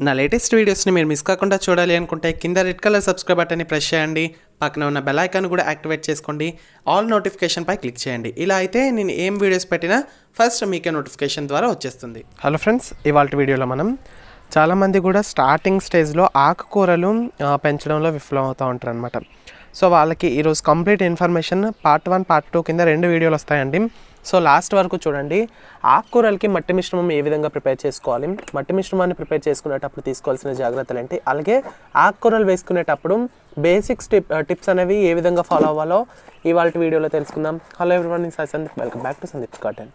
నా లేటెస్ట్ వీడియోస్ని మీరు మిస్ కాకుండా చూడాలి అనుకుంటే కింద రెడ్ కలర్ సబ్స్క్రైబ్ బటన్ని ప్రెస్ చేయండి పక్కన ఉన్న బెల్ ఐకాన్ కూడా యాక్టివేట్ చేసుకోండి ఆల్ నోటిఫికేషన్ పై క్లిక్ చేయండి ఇలా అయితే నేను ఏం వీడియోస్ పెట్టినా ఫస్ట్ మీకే నోటిఫికేషన్ ద్వారా వచ్చేస్తుంది హలో ఫ్రెండ్స్ ఇవాళ వీడియోలో మనం చాలామంది కూడా స్టార్టింగ్ స్టేజ్లో ఆకుకూరలు ఆ, పెంచడంలో విఫలం అవుతూ ఉంటారు అనమాట సో వాళ్ళకి ఈరోజు complete information part one part two కింద రెండు వీడియోలు వస్తాయండి సో లాస్ట్ వరకు చూడండి ఆకుకూరలకి మట్టి మిశ్రమం ఏ విధంగా ప్రిపేర్ చేసుకోవాలి మట్టి మిశ్రమాన్ని ప్రిపేర్ చేసుకునేటప్పుడు తీసుకోవాల్సిన జాగ్రత్తలు ఏంటి అలాగే ఆకుకూరలు వేసుకునేటప్పుడు బేసిక్స్ టిప్ టిప్స్ అనేవి ఏ విధంగా ఫాలో అవ్వాలో ఇవాళ వీడియోలో తెలుసుకుందాం hello everyone Sandeep welcome back to Sandeep garden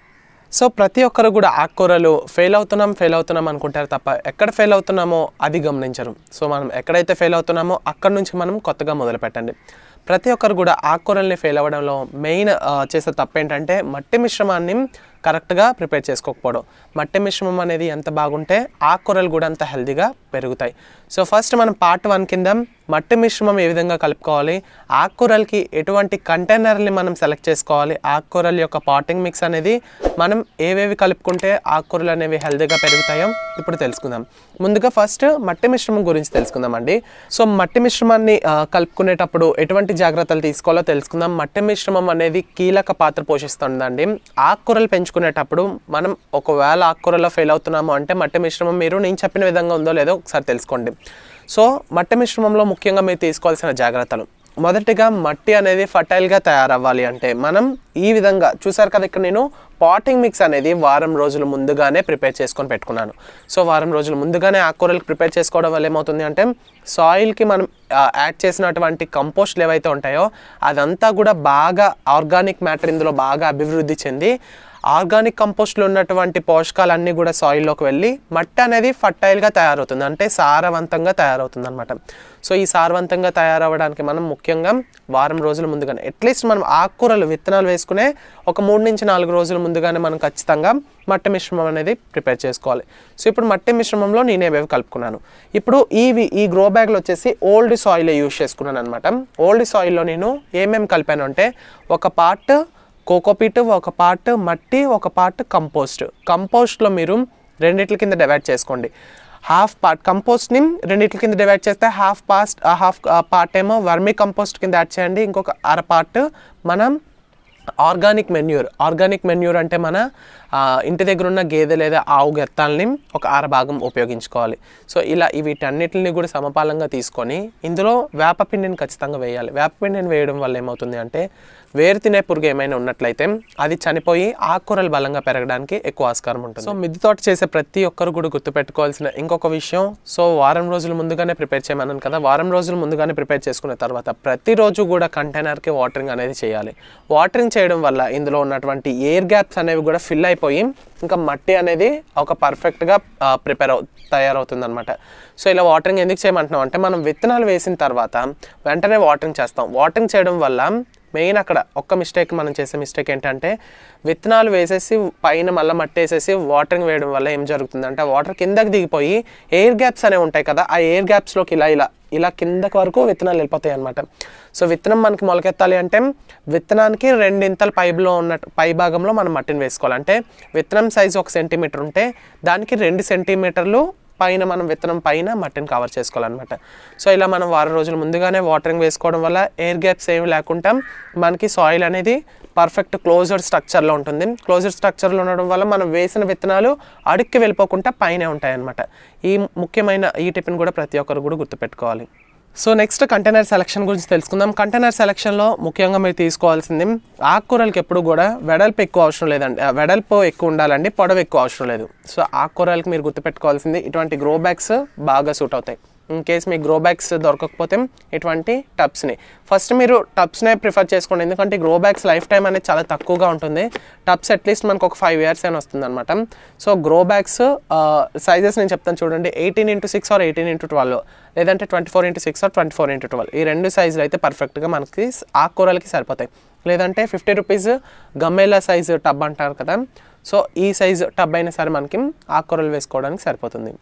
so ప్రతి ఒక్కరు కూడా ఆకుకూరలు ఫెయిల్ అవుతున్నాం ఫెయిల్ అవుతున్నాం అనుకుంటారు తప్ప ఎక్కడ ఫెయిల్ అవుతున్నామో అది గమనించరు సో మనం ఎక్కడైతే ఫెయిల్ అవుతున్నామో అక్కడ నుంచి మనం కొత్తగా మొదలు పెట్టండి ప్రతి ఒక్కరు కూడా ఆకుకూరల్ని ఫెయిల్ అవ్వడంలో మెయిన్ ఆ, చేసే తప్పు ఏంటంటే మట్టి మిశ్రమాన్ని కరెక్ట్గా ప్రిపేర్ చేసుకోకపోవడం మట్టి మిశ్రమం అనేది ఎంత బాగుంటే ఆకుకూరలు కూడా అంత హెల్తీగా పెరుగుతాయి సో ఫస్ట్ మనం పార్ట్ వన్ కింద మట్టి మిశ్రమం ఏ విధంగా కలుపుకోవాలి ఆకుకూరలకి ఎటువంటి కంటైనర్ని మనం సెలెక్ట్ చేసుకోవాలి ఆకుకూరల యొక్క పాటింగ్ మిక్స్ అనేది మనం ఏవేవి కలుపుకుంటే ఆకుకూరలు అనేవి హెల్తీగా పెరుగుతాయో ఇప్పుడు తెలుసుకుందాం ముందుగా ఫస్ట్ మట్టి మిశ్రమం గురించి తెలుసుకుందాం అండి సో మట్టి మిశ్రమాన్ని ఆ, కలుపుకునేటప్పుడు ఎటువంటి జాగ్రత్తలు తీసుకోవాలో తెలుసుకుందాం మట్టి మిశ్రమం అనేది కీలక పాత్ర పోషిస్తుందండి ఆకుకూరలు పెంచుకునేటప్పుడు మనం ఒకవేళ ఆకుకూరలో ఫెయిల్ అవుతున్నాము అంటే మట్టి మిశ్రమం మీరు నేను చెప్పిన విధంగా ఉందో లేదో ఒకసారి తెలుసుకోండి సో మట్టి మిశ్రమంలో ముఖ్యంగా మీరు తీసుకోవాల్సిన జాగ్రత్తలు మొదటిగా మట్టి అనేది ఫర్టైల్గా తయారవ్వాలి అంటే మనం ఈ విధంగా చూసారు కదా ఇక్కడ నేను పాటింగ్ మిక్స్ అనేది వారం రోజుల ముందుగానే ప్రిపేర్ చేసుకొని పెట్టుకున్నాను సో వారం రోజుల ముందుగానే ఆకుకూరలకు ప్రిపేర్ చేసుకోవడం వల్ల ఏమవుతుంది అంటే సాయిల్కి మనం ఆ, యాడ్ చేసినటువంటి కంపోస్ట్లు ఏవైతే ఉంటాయో అదంతా కూడా బాగా ఆర్గానిక్ మ్యాటర్ ఇందులో బాగా అభివృద్ధి చెంది ఆర్గానిక్ కంపోస్ట్లో ఉన్నటువంటి పోషకాలన్నీ కూడా సాయిల్లోకి వెళ్ళి మట్టి అనేది ఫర్టైల్గా తయారవుతుంది అంటే సారవంతంగా తయారవుతుంది అనమాట సో ఈ సారవంతంగా తయారవ్వడానికి మనం ముఖ్యంగా వారం రోజుల ముందుగానే అట్లీస్ట్ మనం ఆకుకూరలు విత్తనాలు వేసుకునే ఒక మూడు నుంచి నాలుగు రోజుల ముందుగానే మనం ఖచ్చితంగా మట్టి మిశ్రమం అనేది ప్రిపేర్ చేసుకోవాలి సో ఇప్పుడు మట్టి మిశ్రమంలో నేను ఏవేవి కలుపుకున్నాను ఇప్పుడు ఇవి ఈ గ్రో బ్యాగ్లో వచ్చేసి ఓల్డ్ సాయిల్ యూజ్ చేసుకున్నాను అనమాట ఓల్డ్ సాయిల్లో నేను ఏమేమి కలిపాను అంటే ఒక పార్ట్ కోకోపీట్ ఒక పార్ట్ మట్టి ఒక పార్ట్ కంపోస్ట్ కంపోస్ట్లో మీరు రెండిట్ల కింద డివైడ్ చేసుకోండి హాఫ్ పార్ట్ కంపోస్ట్ని రెండిట్ల కింద డివైడ్ చేస్తే హాఫ్ పాస్ట్ హాఫ్ పార్ట్ ఏమో వర్మీ కంపోస్ట్ కింద యాడ్ చేయండి ఇంకొక అర పార్ట్ మనం ఆర్గానిక్ మెన్యూర్ ఆర్గానిక్ మెన్యూర్ అంటే మన ఆ, ఇంటి దగ్గర ఉన్న గేదె లేదా ఆవు గెత్తాలని ఒక అర భాగం ఉపయోగించుకోవాలి సో ఇలా ఈ వీటన్నిటిని కూడా సమపాలంగా తీసుకొని ఇందులో వేపపిండిని ఖచ్చితంగా వేయాలి వేపపిండిని వేయడం వల్ల ఏమవుతుంది అంటే వేరు తినే పురుగు ఏమైనా ఉన్నట్లయితే అది చనిపోయి ఆకుకూరలు బలంగా పెరగడానికి ఎక్కువ ఆస్కారం ఉంటుంది సో మిద్దె తోట చేసే ప్రతి ఒక్కరు కూడా గుర్తుపెట్టుకోవాల్సిన ఇంకొక విషయం సో వారం రోజుల ముందుగానే ప్రిపేర్ చేయమన్నాను కదా వారం రోజుల ముందుగానే ప్రిపేర్ చేసుకున్న తర్వాత ప్రతిరోజు కూడా కంటైనర్కి వాటరింగ్ అనేది చేయాలి వాటరింగ్ చేయడం వల్ల ఇందులో ఉన్నటువంటి ఎయిర్ గ్యాప్స్ అనేవి కూడా ఫిల్ అయిపోయి ఇంకా మట్టి అనేది ఒక పర్ఫెక్ట్గా ప్రిపేర్ అవు తయారవుతుంది అనమాట సో ఇలా వాటరింగ్ ఎందుకు చేయమంటున్నాం అంటే మనం విత్తనాలు వేసిన తర్వాత వెంటనే వాటరింగ్ చేస్తాం వాటరింగ్ చేయడం వల్ల మెయిన్ అక్కడ ఒక్క మిస్టేక్ మనం చేసే మిస్టేక్ ఏంటంటే విత్తనాలు వేసేసి పైన మళ్ళీ మట్టి వేసేసి వాటరింగ్ వేయడం వల్ల ఏం జరుగుతుందంటే వాటర్ కిందకి దిగిపోయి ఎయిర్ గ్యాప్స్ అనేవి ఉంటాయి కదా ఆ ఎయిర్ గ్యాప్స్లోకి ఇలా ఇలా ఇలా కిందకి వరకు విత్తనాలు వెళ్ళిపోతాయి అనమాట సో విత్తనం మనకి మొలకెత్తాలి అంటే విత్తనానికి రెండింతల పైలో ఉన్న పై భాగంలో మనం మట్టిని వేసుకోవాలి అంటే విత్తనం సైజు ఒక సెంటీమీటర్ ఉంటే దానికి రెండు సెంటీమీటర్లు పైన మనం విత్తనం పైన మట్టిని కవర్ చేసుకోవాలన్నమాట సో ఇలా మనం వారం రోజుల ముందుగానే వాటరింగ్ వేసుకోవడం వల్ల ఎయిర్ గ్యాప్స్ ఏమి లేకుండా మనకి సాయిల్ అనేది పర్ఫెక్ట్ క్లోజర్ స్ట్రక్చర్లో ఉంటుంది క్లోజర్ స్ట్రక్చర్లో ఉండడం వల్ల మనం వేసిన విత్తనాలు అడుక్కి వెళ్ళిపోకుండా పైనే ఉంటాయన్నమాట ఈ ముఖ్యమైన ఈ టిప్ని కూడా ప్రతి ఒక్కరు కూడా గుర్తుపెట్టుకోవాలి సో నెక్స్ట్ కంటైనర్ సెలక్షన్ గురించి తెలుసుకుందాం కంటైనర్ సెలక్షన్లో ముఖ్యంగా మీరు తీసుకోవాల్సింది ఆకుకూరలకి ఎప్పుడు కూడా వెడల్పు ఎక్కువ అవసరం లేదండి ఆ, వెడల్పు ఎక్కువ ఉండాలండి పొడవు ఎక్కువ అవసరం లేదు సో ఆకుకూరలకి మీరు గుర్తుపెట్టుకోవాల్సింది ఇటువంటి గ్రో బ్యాగ్స్ బాగా సూట్ అవుతాయి ఇన్ కేస్ మీకు గ్రో బ్యాగ్స్ దొరకకపోతే ఇటువంటి టబ్స్ని ఫస్ట్ మీరు టబ్స్నే ప్రిఫర్ చేసుకోండి ఎందుకంటే గ్రో బ్యాగ్స్ లైఫ్ టైం అనేది చాలా తక్కువగా ఉంటుంది టబ్స్ అట్లీస్ట్ మనకు ఒక ఫైవ్ ఇయర్స్ అయినా వస్తుంది అనమాట సో గ్రో బ్యాగ్స్ సైజెస్ నేను చెప్తాను చూడండి eighteen into six or eighteen into twelve లేదంటే twenty four into six or twenty four into twelve ఈ రెండు సైజులు అయితే పర్ఫెక్ట్గా మనకి ఆకుకూరలకి సరిపోతాయి లేదంటే ఫిఫ్టీ రూపీస్ గమ్మేలా సైజు టబ్ అంటారు కదా సో ఈ సైజు టబ్ అయినా సరే మనకి ఆకుకూరలు వేసుకోవడానికి సరిపోతుంది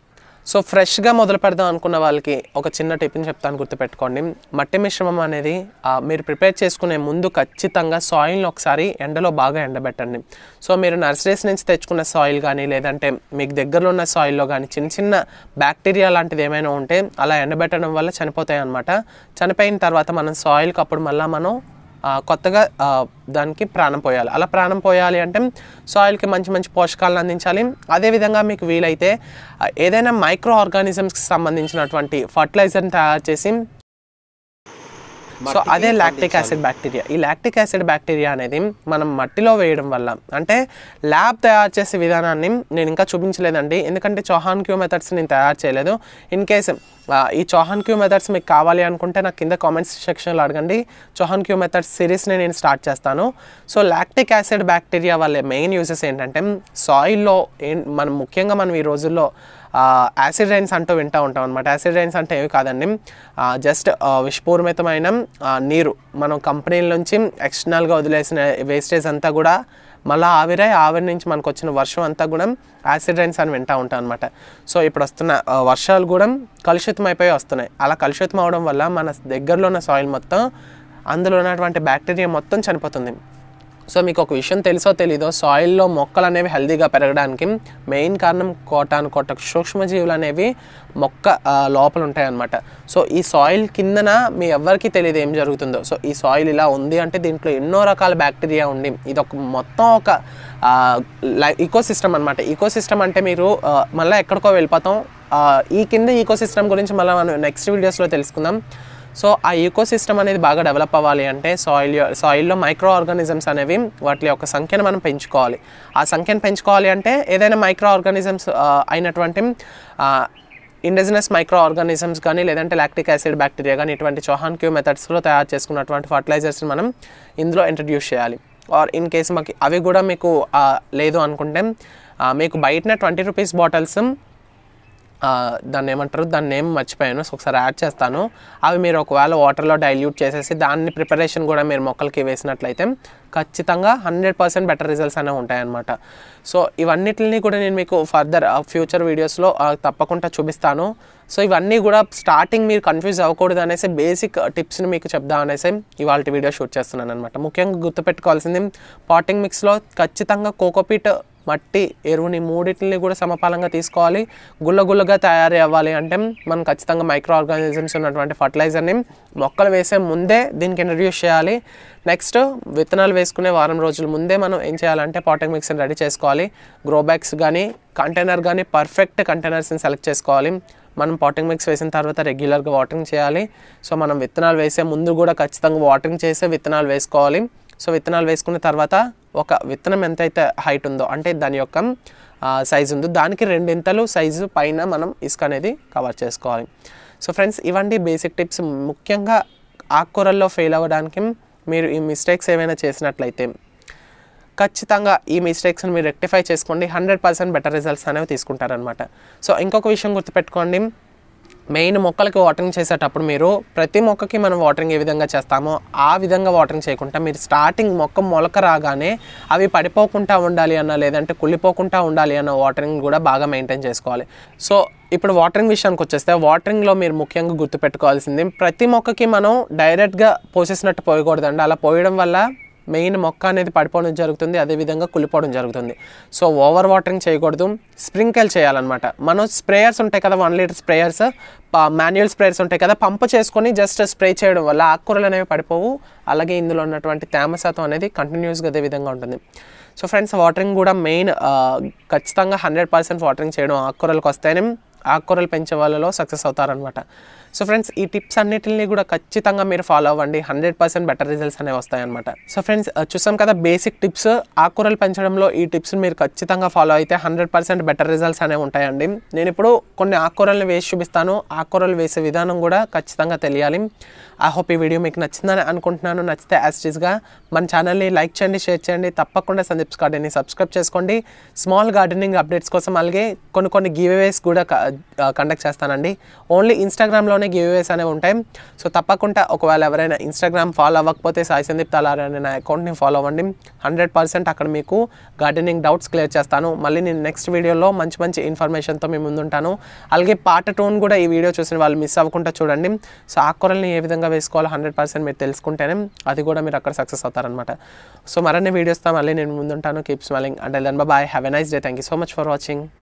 సో ఫ్రెష్గా మొదలు పెడదాం అనుకున్న వాళ్ళకి ఒక చిన్న టిప్ని చెప్తాను గుర్తుపెట్టుకోండి మట్టి మిశ్రమం అనేది ఆ, మీరు ప్రిపేర్ చేసుకునే ముందు ఖచ్చితంగా సాయిల్ని ఒకసారి ఎండలో బాగా ఎండబెట్టండి సో మీరు నర్సరీస్ నుంచి తెచ్చుకున్న సాయిల్ కానీ లేదంటే మీకు దగ్గరలో ఉన్న సాయిల్లో కానీ చిన్న చిన్న బ్యాక్టీరియా లాంటిది ఏమైనా ఉంటే అలా ఎండబెట్టడం వల్ల చనిపోతాయి అన్నమాట చనిపోయిన తర్వాత మనం సాయిల్కి అప్పుడు మళ్ళీ మనం ఆ, కొత్తగా ఆ, దానికి ప్రాణం పోయాలి అలా ప్రాణం పోయాలి అంటే సాయిల్కి మంచి మంచి పోషకాలను అందించాలి అదేవిధంగా మీకు వీలైతే ఆ, ఏదైనా మైక్రో ఆర్గానిజమ్స్కి సంబంధించినటువంటి ఫర్టిలైజర్ని తయారు చేసి సో అదే లాక్టిక్ యాసిడ్ బ్యాక్టీరియా ఈ లాక్టిక్ యాసిడ్ బ్యాక్టీరియా అనేది మనం మట్టిలో వేయడం వల్ల అంటే ల్యాబ్ తయారు చేసే విధానాన్ని నేను ఇంకా చూపించలేదండి ఎందుకంటే చౌహాన్ క్యూ మెథడ్స్ నేను తయారు చేయలేదు ఇన్ కేస్ ఈ చౌహాన్ క్యూ మెథడ్స్ మీకు కావాలి అనుకుంటే నాకు కింద కామెంట్స్ సెక్షన్లో అడగండి చౌహాన్ క్యూ మెథడ్స్ సిరీస్ని నేను స్టార్ట్ చేస్తాను సో లాక్టిక్ యాసిడ్ బ్యాక్టీరియా వల్ల మెయిన్ యూసెస్ ఏంటంటే సాయిల్లో ఏం మనం ముఖ్యంగా మనం ఈ రోజుల్లో యాసిడ్ రైన్స్ అంటూ వింటూ ఉంటాం అనమాట యాసిడ్ రైన్స్ అంటే ఏవి కాదండి జస్ట్ విషపూరితమైన ఆ, నీరు మనం కంపెనీల నుంచి ఎక్స్టర్నల్గా వదిలేసిన వేస్టేజ్ అంతా కూడా మళ్ళీ ఆవిరై ఆవిరి నుంచి మనకు వచ్చిన వర్షం అంతా కూడా యాసిడ్ రైన్స్ అని వింటూ ఉంటాం అనమాట సో ఇప్పుడు వస్తున్న ఆ, వర్షాలు కూడా కలుషితం అయిపోయి వస్తున్నాయి అలా కలుషితం అవడం వల్ల మన దగ్గరలో ఉన్న సాయిల్ మొత్తం అందులో ఉన్నటువంటి బ్యాక్టీరియా మొత్తం చనిపోతుంది సో మీకు ఒక విషయం తెలుసో తెలీదో సాయిల్లో మొక్కలు అనేవి హెల్తీగా పెరగడానికి మెయిన్ కారణం కోటాను కోట సూక్ష్మజీవులు అనేవి మొక్క ఆ, లోపల ఉంటాయి అన్నమాట సో ఈ సాయిల్ కిందన మీ ఎవరికి తెలియదు ఏం జరుగుతుందో సో ఈ సాయిల్ ఇలా ఉంది అంటే దీంట్లో ఎన్నో రకాల బ్యాక్టీరియా ఉండి ఇది ఒక మొత్తం ఒక ఈకో సిస్టమ్ అనమాట ఈకో సిస్టమ్ అంటే మీరు ఆ, మళ్ళీ ఎక్కడికో వెళ్ళిపోతాం ఆ, ఈ కింద ఈకో సిస్టమ్ గురించి మళ్ళీ మనం నెక్స్ట్ వీడియోస్లో తెలుసుకుందాం సో ఆ ఈకో సిస్టమ్ అనేది బాగా డెవలప్ అవ్వాలి అంటే సాయిల్ సాయిల్లో మైక్రో ఆర్గానిజమ్స్ అనేవి వాటి యొక్క సంఖ్యను మనం పెంచుకోవాలి ఆ సంఖ్యను పెంచుకోవాలి అంటే ఏదైనా మైక్రో ఆర్గానిజమ్స్ అయినటువంటి ఇండజినస్ మైక్రో ఆర్గానిజమ్స్ కానీ లేదంటే లాక్టిక్ యాసిడ్ బ్యాక్టీరియా కానీ ఇటువంటి చౌహాన్ క్యూ మెథడ్స్లో తయారు చేసుకున్నటువంటి ఫర్టిలైజర్స్ని మనం ఇందులో ఇంట్రడ్యూస్ చేయాలి ఆర్ ఇన్ కేసు మాకు అవి కూడా మీకు ఆ, లేదు అనుకుంటే ఆ, మీకు బయటనే ట్వంటీ రూపీస్ బాటిల్స్ ఆ, దాన్ని ఏమంటారు దాన్ని నేమ్ మర్చిపోయాను సో ఒకసారి యాడ్ చేస్తాను అవి మీరు ఒకవేళ వాటర్లో డైల్యూట్ చేసేసి దాన్ని ప్రిపరేషన్ కూడా మీరు మొక్కలకి వేసినట్లయితే ఖచ్చితంగా హండ్రెడ్ పర్సెంట్ బెటర్ రిజల్ట్స్ అనేవి ఉంటాయన్నమాట సో ఇవన్నిటిని కూడా నేను మీకు ఫర్దర్ ఫ్యూచర్ వీడియోస్లో తప్పకుండా చూపిస్తాను సో ఇవన్నీ కూడా స్టార్టింగ్ మీరు కన్ఫ్యూజ్ అవ్వకూడదు అనేసి బేసిక్ టిప్స్ని మీకు చెప్దాం అనేసి ఇవాళ వీడియో షూట్ చేస్తున్నాను అనమాట ముఖ్యంగా గుర్తుపెట్టుకోవాల్సింది పాటింగ్ మిక్స్లో ఖచ్చితంగా కోకోపీట్ మట్టి ఎరువుని మూడింటిని కూడా సమపాలంగా తీసుకోవాలి గుల్ల గుల్లగా తయారు అవ్వాలి అంటే మనం ఖచ్చితంగా మైక్రో ఆర్గానిజమ్స్ ఉన్నటువంటి ఫర్టిలైజర్ని మొక్కలు వేసే ముందే దీనికి ఇంట్రడ్యూస్ చేయాలి నెక్స్ట్ విత్తనాలు వేసుకునే వారం రోజుల ముందే మనం ఏం చేయాలంటే పాటింగ్ మిక్స్ని రెడీ చేసుకోవాలి గ్రో బ్యాగ్స్ కానీ కంటైనర్ కానీ పర్ఫెక్ట్ కంటైనర్స్ని సెలెక్ట్ చేసుకోవాలి మనం పాటింగ్ మిక్స్ వేసిన తర్వాత రెగ్యులర్గా వాటరింగ్ చేయాలి సో మనం విత్తనాలు వేసే ముందు కూడా ఖచ్చితంగా వాటరింగ్ చేసే విత్తనాలు వేసుకోవాలి సో విత్తనాలు వేసుకున్న తర్వాత ఒక విత్తనం ఎంతైతే హైట్ ఉందో అంటే దాని యొక్క సైజు ఉందో దానికి రెండింతలు సైజు పైన మనం ఇసుక అనేది కవర్ చేసుకోవాలి సో ఫ్రెండ్స్ ఇవన్నీ బేసిక్ టిప్స్ ముఖ్యంగా ఆకుకూరల్లో ఫెయిల్ అవ్వడానికి మీరు ఈ మిస్టేక్స్ ఏమైనా చేసినట్లయితే ఖచ్చితంగా ఈ మిస్టేక్స్ని మీరు రెక్టిఫై చేసుకోండి హండ్రెడ్ పర్సెంట్ బెటర్ రిజల్ట్స్ అనేవి తీసుకుంటారనమాట సో ఇంకొక విషయం గుర్తుపెట్టుకోండి మెయిన్ మొక్కలకి వాటరింగ్ చేసేటప్పుడు మీరు ప్రతి మొక్కకి మనం వాటరింగ్ ఏ విధంగా చేస్తామో ఆ విధంగా వాటరింగ్ చేయకుండా మీరు స్టార్టింగ్ మొక్క మొలక రాగానే అవి పడిపోకుండా ఉండాలి అన్న లేదంటే కుళ్ళిపోకుండా ఉండాలి అన్న వాటరింగ్ కూడా బాగా మెయింటైన్ చేసుకోవాలి సో ఇప్పుడు వాటరింగ్ విషయానికి వచ్చేస్తే వాటరింగ్లో మీరు ముఖ్యంగా గుర్తుపెట్టుకోవాల్సింది ప్రతి మొక్కకి మనం డైరెక్ట్గా పోసేసినట్టు పోయకూడదండి అలా పోయడం వల్ల మెయిన్ మొక్క అనేది పడిపోవడం జరుగుతుంది అదేవిధంగా కులిపోవడం జరుగుతుంది సో ఓవర్ వాటరింగ్ చేయకూడదు స్ప్రింకిల్ చేయాలన్నమాట మనం స్ప్రేయర్స్ ఉంటాయి కదా one litre sprayers manual sprayers ఉంటాయి కదా పంప్ చేసుకొని జస్ట్ స్ప్రే చేయడం వల్ల ఆకుకూరలు అనేవి పడిపోవు అలాగే ఇందులో ఉన్నటువంటి తేమ శాతం అనేది కంటిన్యూస్గా అదే విధంగా ఉంటుంది సో ఫ్రెండ్స్ వాటరింగ్ కూడా మెయిన్ ఖచ్చితంగా హండ్రెడ్ పర్సెంట్ వాటరింగ్ చేయడం ఆకుకూరలకు వస్తేనే ఆకుకూరలు పెంచే వాళ్ళలో సక్సెస్ అవుతారనమాట సో ఫ్రెండ్స్ ఈ టిప్స్ అన్నిటిని కూడా ఖచ్చితంగా మీరు ఫాలో అవ్వండి హండ్రెడ్ పర్సెంట్ బెటర్ రిజల్ట్స్ అనేవి వస్తాయన్నమాట సో ఫ్రెండ్స్ చూసాం కదా బేసిక్ టిప్స్ ఆకుకూరలు పెంచడంలో ఈ టిప్స్ మీరు ఖచ్చితంగా ఫాలో అయితే హండ్రెడ్ పర్సెంట్ బెటర్ రిజల్ట్స్ అనేవి ఉంటాయండి నేను ఇప్పుడు కొన్ని ఆకుకూరలను వేసి చూపిస్తాను ఆకుకూరలు వేసే విధానం కూడా ఖచ్చితంగా తెలియాలి ఐ హోప్ ఈ వీడియో మీకు నచ్చిందని అనుకుంటున్నాను నచ్చితే యాస్టీస్గా మన ఛానల్ని లైక్ చేయండి షేర్ చేయండి తప్పకుండా సందీప్స్ గార్డెన్ని సబ్స్క్రైబ్ చేసుకోండి స్మాల్ గార్డెనింగ్ అప్డేట్స్ కోసం అలాగే కొన్ని కొన్ని గివ్అవేస్ కూడా కండక్ట్ చేస్తానండి ఓన్లీ ఇన్స్టాగ్రామ్లోనే గివ్అవేస్ అనేవి ఉంటాయి సో తప్పకుండా ఒకవేళ ఎవరైనా ఇన్స్టాగ్రామ్ ఫాలో అవ్వకపోతే సాయి సందీప్ తలారి అనే నా అకౌంట్ని ఫాలో అవ్వండి హండ్రెడ్ పర్సెంట్ అక్కడ మీకు గార్డెనింగ్ డౌట్స్ క్లియర్ చేస్తాను మళ్ళీ నేను నెక్స్ట్ వీడియోలో మంచి మంచి ఇన్ఫర్మేషన్తో మీ ముందుంటాను అలాగే పార్ట్ టూన్ కూడా ఈ వీడియో చూసిన వాళ్ళు మిస్ అవ్వకుండా చూడండి సో ఆకుకూరల్ని ఏ విధంగా వేసుకోవాలో హండ్రెడ్ పర్సెంట్ మీరు తెలుసుకుంటేనే అది కూడా మీరు అక్కడ సక్సెస్ అవుతారనమాట సో మరిన్ని వీడియోస్తో మళ్ళీ నేను ముందుంటాను కీప్ స్మైలింగ్ అంటే then bye have a nice day thank you so much for watching